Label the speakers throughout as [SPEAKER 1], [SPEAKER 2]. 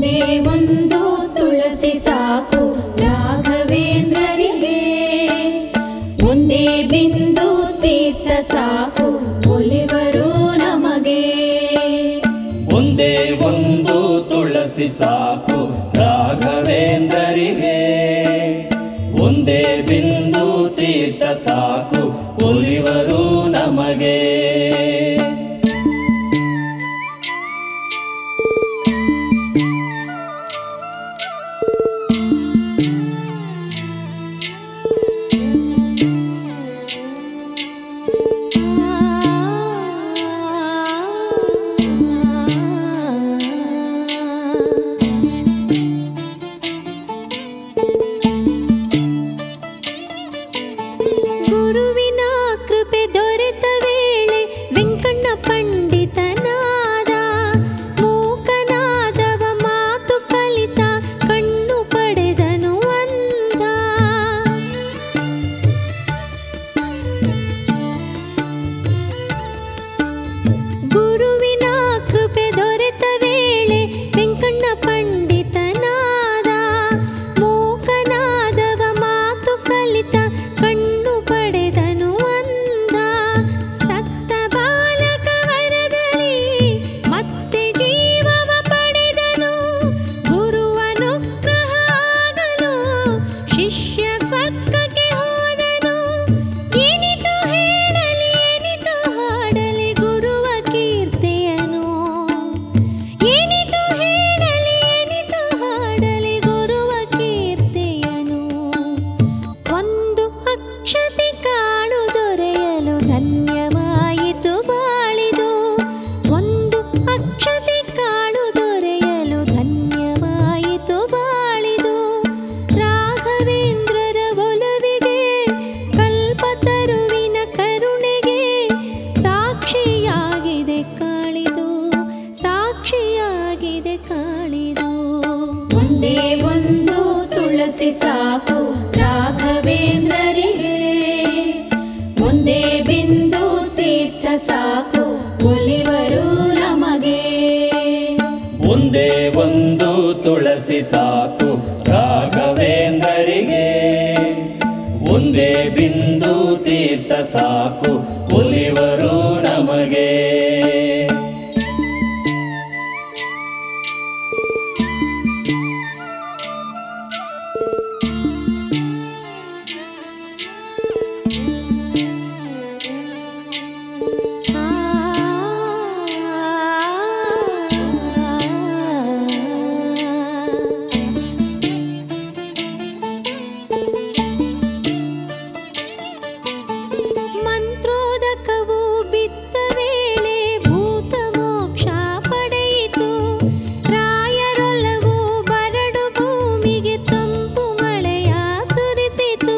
[SPEAKER 1] ಒಂದೇ ಒಂದು ತುಳಸಿ ಸಾಕು ರಾಘವೇಂದ್ರರಿಗೆ ಒಂದೇ ಬಿಂದು ತೀರ್ಥ ಸಾಕು ಒಲಿವರು ನಮಗೆ
[SPEAKER 2] ಒಂದೇ ಒಂದು ತುಳಸಿ ಸಾಕು ರಾಘವೇಂದ್ರರಿಗೆ ಒಂದೇ ಬಿಂದು ತೀರ್ಥ ಸಾಕು ಒಲಿವರು ನಮಗೆ
[SPEAKER 3] ಗುರುವಿನ ಕೃಪೆ ದೊರೆತ ವೇಳೆ ವೆಂಕಣ್ಣ ಪಂಡಿತನಾದ ಮೂಕನಾದವ ಮಾತು ಕಲಿತ ಕಣ್ಣು ಪಡೆದನು ಅಂದ ಗುರುವಿನ ಕೃಪೆ ದೊರೆತ ವೇಳೆ ವೆಂಕಣ್ಣ ಪಂಡಿತನಾದ ಮೂಕನಾದವ ಮಾತು ಕಲಿತ ಕಣ್ಣು ಪಡೆದನು ಅಂದ ಸತ್ತ ಬಾಲಕ ವರದಲ್ಲಿ ಮತ್ತೆ ಜೀವವ ಪಡೆದನು ಗುರುವನುಗ್ರಹ ಆಗಲು ಶಿಷ್ಯ ಸ್ವರ್ಗಕ್ಕೆ ಹೋದನು ಏನಿತು ಹೇಳಲಿ ಏನಿತು ಹಾಡಲಿ ಗುರುವ ಕೀರ್ತಿಯನು ಏನಿತು ಹೇಳಲಿ ಏನಿತು ಹಾಡಲಿ ಗುರುವ ಕೀರ್ತಿಯನು ಒಂದು ಅಕ್ಷತೆ ಕಾಳು ದೊರೆಯಲು ಧನ್ಯವಾಯಿತು ಬಾಳಿದು ಒಂದು ಅಕ್ಷತೆ ಕಾಳು ದೊರೆಯಲು ಧನ್ಯವಾಯಿತು ಬಾಳಿದು ರಾಘವೇಂದ್ರರ ಒಲವಿಗೆ ಕಲ್ಪತರುವಿನ ಕರುಣೆಗೆ ಸಾಕ್ಷಿಯಾಗಿದೆ ಕಾಳಿದು ಸಾಕ್ಷಿಯಾಗಿದೆ ಕಾಳಿದು
[SPEAKER 1] ಒಂದೇ ಒಂದು ತುಳಸಿ ಸಾಕು ರಾಘವೇಂದ್ರರಿಗೆ ಒಂದೇ ಬಿಂದು ತೀರ್ಥ ಸಾಕು ಒಲಿವರು ನಮಗೆ
[SPEAKER 2] ಒಂದೇ ಒಂದು ತುಳಸಿ ಸಾಕು ರಾಘವೇಂದ್ರರಿಗೆ ಒಂದೇ ಬಿಂದು ತೀರ್ಥ ಸಾಕು ಒಲಿವರು ನಮಗೆ
[SPEAKER 3] ಮಂತ್ರೋದಕವು ಬಿತ್ತ ವೇಳೆ ಭೂತ ಮೋಕ್ಷ ಪಡೆಯಿತು ರಾಯರೊಲವು ಬರಡು ಭೂಮಿಗೆ ತಂಪು ಮಳೆಯ ಸುರಿಸಿತು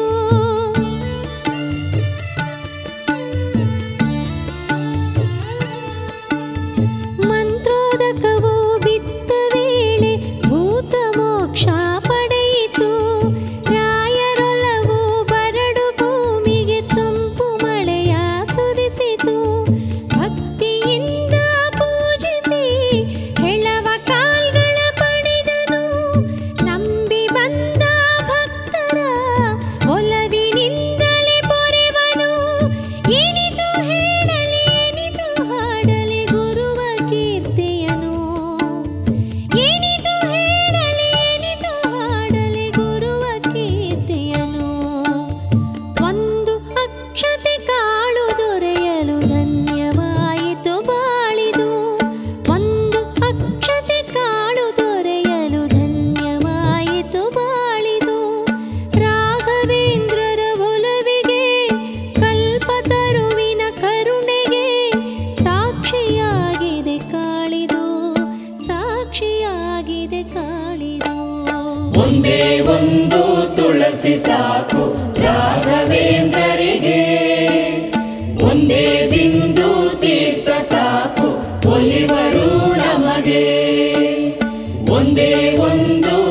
[SPEAKER 3] ಮಂತ್ರೋದಕವು ಬಿತ್ತ ವೇಳೆ ಭೂತ ಮೋಕ್ಷ ಪಡೆಯಿತು ರಾಯರೊಲವು ಬರಡು ಭೂಮಿಗೆ ತಂಪು ಮಳೆಯ ಸುರಿಸಿತು ಭಕ್ತಿಯಿಂದ ಪೂಜಿಸಿ ಹೆಳವ ಕಾಲ್ಗಳ ಪಡೆದನು ನಂಬಿ ಬಂದ ಭಕ್ತರ ಒಲವಿನಿಂದಲೇ ಪೊರೆವನು ಏನಿತು ಹೇಳಲಿ ಏನಿತು ಹಾಡಲಿ ಗುರುವ ಕೀರ್ತಿಯನು ಏನಿತು ಹೇಳಲಿ ಏನಿತು ಹಾಡಲಿ ಗುರುವ ಕೀರ್ತಿಯನು ಒಂದು ಅಕ್ಷತೆ ಕಾಳು ದೊರೆಯಲು ಧನ್ಯವಾಯಿತು ಬಾಳಿದು ಒಂದು ಅಕ್ಷತೆ ಕಾಳು ದೊರೆಯಲು ಧನ್ಯವಾಯಿತು ಬಾಳಿದು ರಾಘವೇಂದ್ರರ ಒಲವಿಗೆ ಕಲ್ಪತರುವಿನ ಕರುಣೆಗೆ ಸಾಕ್ಷಿಯಾಗಿದೆ ಕಾಳಿದು ಸಾಕ್ಷಿಯಾಗಿದೆ ಕಾಳಿದು
[SPEAKER 2] ಒಂದೇ ಒಂದು ತುಳಸಿ ಸಾಕು ರಾಘವೇಂದ್ರರಿಗೆ ಒಂದೇ ಬಿಂದು ತೀರ್ಥ ಸಾಕು ಒಲಿವರು ನಮಗೆ ಒಂದೇ ಒಂದು